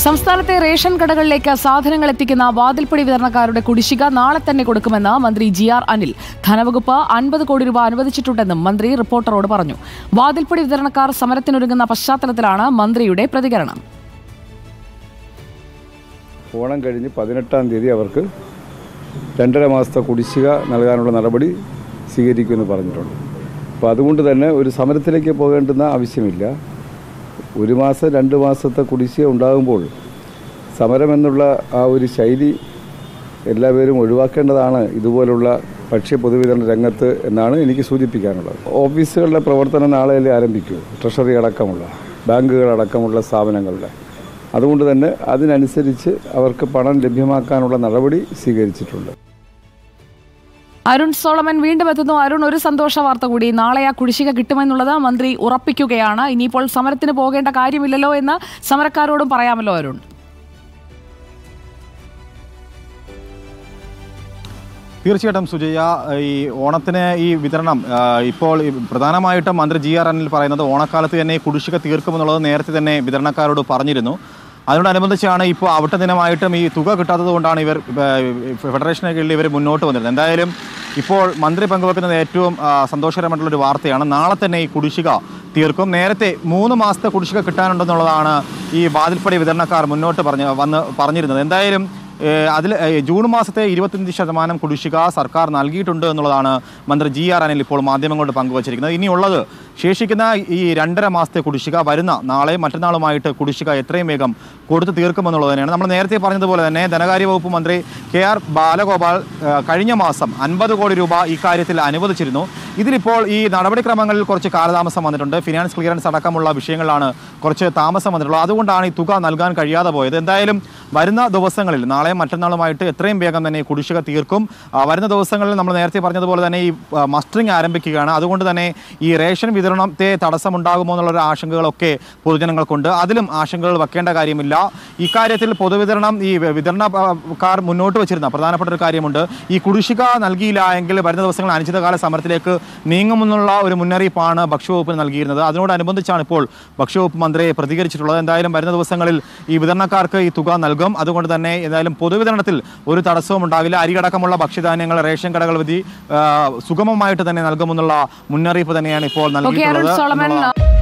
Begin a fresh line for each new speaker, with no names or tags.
സംസ്ഥാനത്തെ റേഷൻ കടകളിലേക്ക് സാധനങ്ങൾ എത്തിക്കുന്ന വാതിൽപ്പടി വിതരണക്കാരുടെ കുടിശ്ശിക നാളെ തന്നെ കൊടുക്കുമെന്ന് മന്ത്രി ജി ആർ അനിൽ ധനവകുപ്പ് അൻപത് കോടി രൂപ അനുവദിച്ചിട്ടുണ്ടെന്നും മന്ത്രി റിപ്പോർട്ടറോട് പറഞ്ഞു വാതിൽപ്പടി വിതരണക്കാർ സമരത്തിനൊരുങ്ങുന്ന പശ്ചാത്തലത്തിലാണ് മന്ത്രിയുടെ പ്രതികരണം
ഓണം കഴിഞ്ഞ് പതിനെട്ടാം തീയതി അവർക്ക് രണ്ടര മാസത്തെ കുടിശ്ശിക നൽകാനുള്ള നടപടി സ്വീകരിക്കുമെന്ന് പറഞ്ഞിട്ടുണ്ട് അപ്പോൾ അതുകൊണ്ട് തന്നെ ഒരു സമരത്തിലേക്ക് പോകേണ്ടുന്ന ആവശ്യമില്ല ഒരു മാസം രണ്ട് മാസത്തെ കുടിശ്ശിക ഉണ്ടാകുമ്പോൾ സമരം എന്നുള്ള ആ ഒരു ശൈലി എല്ലാവരും ഒഴിവാക്കേണ്ടതാണ് ഇതുപോലുള്ള ഭക്ഷ്യ പൊതുവിതരണ രംഗത്ത് എന്നാണ് എനിക്ക് സൂചിപ്പിക്കാനുള്ളത് ഓഫീസുകളുടെ പ്രവർത്തനം നാളെയല്ലേ ആരംഭിക്കൂ ട്രഷറി അടക്കമുള്ള ബാങ്കുകൾ അടക്കമുള്ള സ്ഥാപനങ്ങളുടെ അതുകൊണ്ട് തന്നെ അതിനനുസരിച്ച് അവർക്ക് പണം ലഭ്യമാക്കാനുള്ള നടപടി സ്വീകരിച്ചിട്ടുണ്ട്
അരുൺ സോളമൻ വീണ്ടും എത്തുന്നു അരുൺ ഒരു സന്തോഷ വാർത്ത കൂടി നാളെ ആ കുടിശ്ശിക കിട്ടുമെന്നുള്ളത് മന്ത്രി ഉറപ്പിക്കുകയാണ് ഇനിയിപ്പോൾ സമരത്തിന് പോകേണ്ട കാര്യമില്ലല്ലോ എന്ന് സമരക്കാരോടും പറയാമല്ലോ അരുൺ
തീർച്ചയായിട്ടും സുജയ ഈ ഓണത്തിന് ഈ വിതരണം ആ, ഇപ്പോൾ ഈ പ്രധാനമായിട്ടും മന്ത്രി ജി ആർ അനിൽ പറയുന്നത് ഓണക്കാലത്ത് തന്നെ ഈ കുടിശ്ശിക തീർക്കുമെന്നുള്ളത് നേരത്തെ തന്നെ വിതരണക്കാരോട് പറഞ്ഞിരുന്നു അതിനോടനുബന്ധിച്ചാണ് ഇപ്പോൾ അവിട്ട ദിനമായിട്ടും ഈ തുക കിട്ടാത്തത് കൊണ്ടാണ് ഇവർ ആ, ഫെഡറേഷന് കീഴിൽ ഇവർ മുന്നോട്ട് വന്നിരുന്നത് എന്തായാലും ഇപ്പോൾ മന്ത്രി പങ്കുവെക്കുന്നത് ഏറ്റവും ആ, സന്തോഷകരമായിട്ടുള്ള ഒരു വാർത്തയാണ് നാളെ തന്നെ ഈ കുടിശ്ശിക തീർക്കും നേരത്തെ മൂന്ന് മാസത്തെ കുടിശ്ശിക കിട്ടാനുണ്ടെന്നുള്ളതാണ് ഈ വാതിൽപ്പടി വിതരണക്കാർ മുന്നോട്ട് പറഞ്ഞ് വന്ന് പറഞ്ഞിരുന്നത് എന്തായാലും ഏഹ് അതിൽ ഏഹ് ജൂൺ മാസത്തെ ഇരുപത്തഞ്ച് ശതമാനം കുടിശ്ശിക സർക്കാർ നൽകിയിട്ടുണ്ട് എന്നുള്ളതാണ് മന്ത്രി ജി ആർ അനിൽ ഇപ്പോൾ മാധ്യമങ്ങളോട് പങ്കുവച്ചിരിക്കുന്നത് ഇനിയുള്ളത് ശേഷിക്കുന്ന ഈ രണ്ടര മാസത്തെ കുടിശ്ശിക വരുന്ന നാളെ മറ്റന്നാളുമായിട്ട് കുടിശ്ശിക എത്രയും വേഗം കൊടുത്തു തീർക്കുമെന്നുള്ളത് തന്നെയാണ് നമ്മൾ നേരത്തെ പറഞ്ഞതുപോലെ തന്നെ ധനകാര്യ വകുപ്പ് മന്ത്രി കെ ആർ ബാലഗോപാൽ ഏഹ് കഴിഞ്ഞ മാസം അൻപത് കോടി രൂപ ഇക്കാര്യത്തിൽ അനുവദിച്ചിരുന്നു ഇതിലിപ്പോൾ ഈ നടപടിക്രമങ്ങളിൽ കുറച്ച് കാലതാമസം വന്നിട്ടുണ്ട് ഫിനാൻസ് ക്ലിയറൻസ് അടക്കമുള്ള വിഷയങ്ങളിലാണ് കുറച്ച് താമസം വന്നിട്ടുള്ളത് അതുകൊണ്ടാണ് ഈ തുക നൽകാൻ കഴിയാതെ പോയത് എന്തായാലും വരുന്ന ദിവസങ്ങളിൽ നാളെയും മറ്റന്നാളുമായിട്ട് എത്രയും വേഗം തന്നെ ഈ കുടിശ്ശിക തീർക്കും ആ, വരുന്ന ദിവസങ്ങളിൽ നമ്മൾ നേരത്തെ പറഞ്ഞതുപോലെ തന്നെ ഈ മസ്റ്ററിംഗ് ആരംഭിക്കുകയാണ് അതുകൊണ്ട് തന്നെ ഈ റേഷൻ വിതരണത്തെ തടസ്സമുണ്ടാകുമോ എന്നുള്ള ആശങ്കകളൊക്കെ പൊതുജനങ്ങൾക്കുണ്ട് അതിലും ആശങ്കകൾ വെക്കേണ്ട കാര്യമില്ല ഇക്കാര്യത്തിൽ പൊതുവിതരണം ഈ വിതരണക്കാർ മുന്നോട്ട് വെച്ചിരുന്ന പ്രധാനപ്പെട്ട ഒരു കാര്യമുണ്ട് ഈ കുടിശ്ശിക നൽകിയില്ല എങ്കിൽ വരുന്ന ദിവസങ്ങളിൽ അനിശ്ചിതകാല സമരത്തിലേക്ക് നീങ്ങുമെന്നുള്ള ഒരു മുന്നറിയിപ്പാണ് ഭക്ഷ്യവകുപ്പിന് നൽകിയിരുന്നത് അതിനോടനുബന്ധിച്ചാണ് ഇപ്പോൾ ഭക്ഷ്യവകുപ്പ് മന്ത്രി പ്രതികരിച്ചിട്ടുള്ളത് എന്തായാലും വരുന്ന ദിവസങ്ങളിൽ ഈ വിതരണക്കാർക്ക് ഈ തുക നൽകും അതുകൊണ്ട് തന്നെ എന്തായാലും പൊതുവിതരണത്തിൽ ഒരു തടസ്സവും ഉണ്ടാകില്ല അരിയടക്കമുള്ള ഭക്ഷ്യധാന്യങ്ങൾ റേഷൻ കടകൾ വഴി ആ, സുഗമമായിട്ട് തന്നെ നൽകുമെന്നുള്ള മുന്നറിയിപ്പ് തന്നെയാണ് ഇപ്പോൾ
ഓക്കെ അരുൺ
നൽകിയിട്ടുള്ളത്
സോളമൻ
എന്നുള്ളതാണ്.